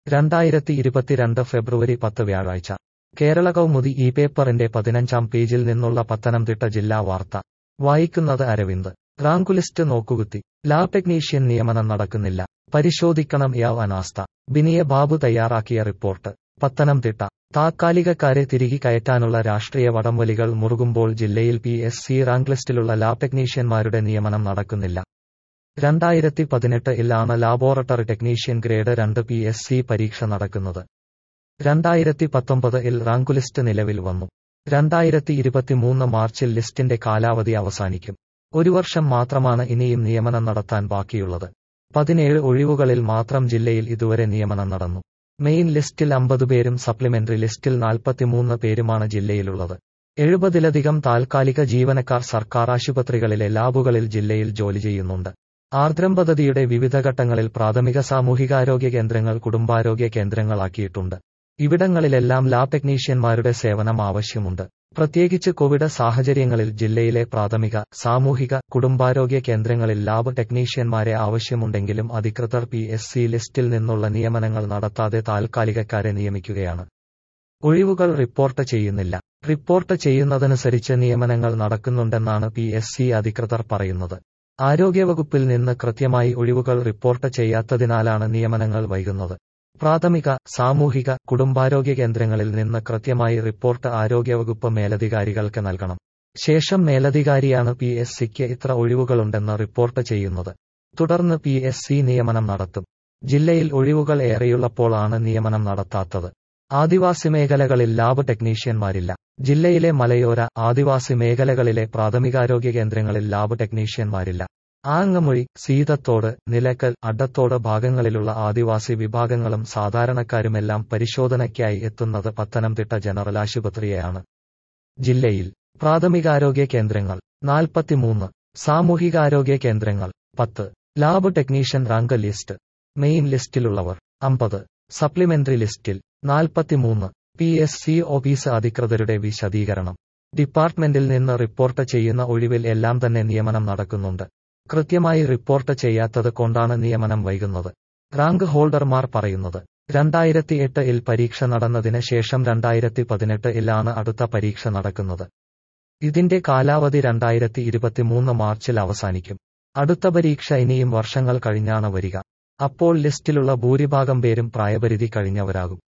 രണ്ടായിരത്തി ഇരുപത്തിരണ്ട് ഫെബ്രുവരി പത്ത് വ്യാഴാഴ്ച കേരള കൗമുദി ഈ പേപ്പറിന്റെ പതിനഞ്ചാം പേജിൽ നിന്നുള്ള പത്തനംതിട്ട ജില്ലാ വാർത്ത വായിക്കുന്നത് അരവിന്ദ് റാങ്ക് ലിസ്റ്റ് നോക്കുകുത്തി ലാബ് ടെക്നീഷ്യൻ നിയമനം നടക്കുന്നില്ല പരിശോധിക്കണം യാവ് അനാസ്ഥ ബിനിയ ബാബു തയ്യാറാക്കിയ റിപ്പോർട്ട് പത്തനംതിട്ട താത്കാലികക്കാരെ തിരികെ കയറ്റാനുള്ള രാഷ്ട്രീയ വടംവലികൾ മുറുകുമ്പോൾ ജില്ലയിൽ പി എസ് സി റാങ്ക് ലിസ്റ്റിലുള്ള ലാബ് ടെക്നീഷ്യന്മാരുടെ നിയമനം നടക്കുന്നില്ല രണ്ടായിരത്തി പതിനെട്ട് ഇലാണ് ലാബോറട്ടറി ടെക്നീഷ്യൻ ഗ്രേഡ് രണ്ട് പി എസ് സി പരീക്ഷ നടക്കുന്നത് രണ്ടായിരത്തി പത്തൊമ്പത് ഇൽ റാങ്ക് ലിസ്റ്റ് നിലവിൽ വന്നു രണ്ടായിരത്തി ഇരുപത്തിമൂന്ന് മാർച്ചിൽ ലിസ്റ്റിന്റെ കാലാവധി അവസാനിക്കും ഒരു വർഷം മാത്രമാണ് ഇനിയും നിയമനം നടത്താൻ ബാക്കിയുള്ളത് പതിനേഴ് ഒഴിവുകളിൽ മാത്രം ജില്ലയിൽ ഇതുവരെ നിയമനം നടന്നു മെയിൻ ലിസ്റ്റിൽ അമ്പത് പേരും സപ്ലിമെന്ററി ലിസ്റ്റിൽ നാൽപ്പത്തിമൂന്ന് പേരുമാണ് ജില്ലയിലുള്ളത് എഴുപതിലധികം താൽക്കാലിക ജീവനക്കാർ സർക്കാർ ആശുപത്രികളിലെ ലാബുകളിൽ ജില്ലയിൽ ജോലി ചെയ്യുന്നുണ്ട് ആർദ്രം പദ്ധതിയുടെ വിവിധ ഘട്ടങ്ങളിൽ പ്രാഥമിക സാമൂഹികാരോഗ്യ കേന്ദ്രങ്ങൾ കുടുംബാരോഗ്യ കേന്ദ്രങ്ങളാക്കിയിട്ടുണ്ട് ഇവിടങ്ങളിലെല്ലാം ലാബ് ടെക്നീഷ്യന്മാരുടെ സേവനം ആവശ്യമുണ്ട് പ്രത്യേകിച്ച് കോവിഡ് സാഹചര്യങ്ങളിൽ ജില്ലയിലെ പ്രാഥമിക സാമൂഹിക കുടുംബാരോഗ്യ കേന്ദ്രങ്ങളിൽ ലാബ് ടെക്നീഷ്യന്മാരെ ആവശ്യമുണ്ടെങ്കിലും അധികൃതർ പി എസ് സി ലിസ്റ്റിൽ നിന്നുള്ള നിയമനങ്ങൾ നടത്താതെ താൽക്കാലികക്കാരെ നിയമിക്കുകയാണ് ഒഴിവുകൾ റിപ്പോർട്ട് ചെയ്യുന്നില്ല റിപ്പോർട്ട് ചെയ്യുന്നതനുസരിച്ച് നിയമനങ്ങൾ നടക്കുന്നുണ്ടെന്നാണ് പി എസ് സി അധികൃതർ പറയുന്നത് ആരോഗ്യവകുപ്പിൽ നിന്ന് കൃത്യമായി ഒഴിവുകൾ റിപ്പോർട്ട് ചെയ്യാത്തതിനാലാണ് നിയമനങ്ങൾ വൈകുന്നത് പ്രാഥമിക സാമൂഹിക കുടുംബാരോഗ്യ കേന്ദ്രങ്ങളിൽ നിന്ന് കൃത്യമായി റിപ്പോർട്ട് ആരോഗ്യവകുപ്പ് മേലധികാരികൾക്ക് നൽകണം ശേഷം മേലധികാരിയാണ് പി എസ് സിക്ക് ഇത്ര ഒഴിവുകളുണ്ടെന്ന് റിപ്പോർട്ട് ചെയ്യുന്നത് തുടർന്ന് പി എസ് സി നിയമനം നടത്തും ജില്ലയിൽ ഒഴിവുകൾ ഏറെയുള്ളപ്പോഴാണ് നിയമനം നടത്താത്തത് ആദിവാസി മേഖലകളിൽ ലാബ് ടെക്നീഷ്യന്മാരില്ല ജില്ലയിലെ മലയോര ആദിവാസി മേഖലകളിലെ പ്രാഥമികാരോഗ്യ കേന്ദ്രങ്ങളിൽ ലാബ് ടെക്നീഷ്യന്മാരില്ല ആങ്ങമൊഴി സീതത്തോട് നിലക്കൽ അഡത്തോട് ഭാഗങ്ങളിലുള്ള ആദിവാസി വിഭാഗങ്ങളും സാധാരണക്കാരുമെല്ലാം പരിശോധനയ്ക്കായി എത്തുന്നത് പത്തനംതിട്ട ജനറൽ ആശുപത്രിയെയാണ് ജില്ലയിൽ പ്രാഥമികാരോഗ്യ കേന്ദ്രങ്ങൾ നാൽപ്പത്തിമൂന്ന് സാമൂഹികാരോഗ്യ കേന്ദ്രങ്ങൾ പത്ത് lab technician rank list main ലിസ്റ്റിലുള്ളവർ അമ്പത് സപ്ലിമെന്ററി ലിസ്റ്റിൽ നാൽപ്പത്തിമൂന്ന് പി എസ് സി ഓഫീസ് അധികൃതരുടെ വിശദീകരണം ഡിപ്പാർട്ട്മെന്റിൽ നിന്ന് റിപ്പോർട്ട് ചെയ്യുന്ന ഒഴിവിൽ എല്ലാം തന്നെ നിയമനം നടക്കുന്നുണ്ട് കൃത്യമായി റിപ്പോർട്ട് ചെയ്യാത്തത് കൊണ്ടാണ് നിയമനം വൈകുന്നത് റാങ്ക് ഹോൾഡർമാർ പറയുന്നത് രണ്ടായിരത്തി എട്ട് ഇൽ പരീക്ഷ നടന്നതിന് ശേഷം രണ്ടായിരത്തി പതിനെട്ട് ഇലാണ് അടുത്ത പരീക്ഷ നടക്കുന്നത് ഇതിന്റെ കാലാവധി രണ്ടായിരത്തി ഇരുപത്തിമൂന്ന് മാർച്ചിൽ അവസാനിക്കും അടുത്ത പരീക്ഷ ഇനിയും വർഷങ്ങൾ കഴിഞ്ഞാണ് വരിക അപ്പോൾ ലിസ്റ്റിലുള്ള ഭൂരിഭാഗം പേരും പ്രായപരിധി കഴിഞ്ഞവരാകും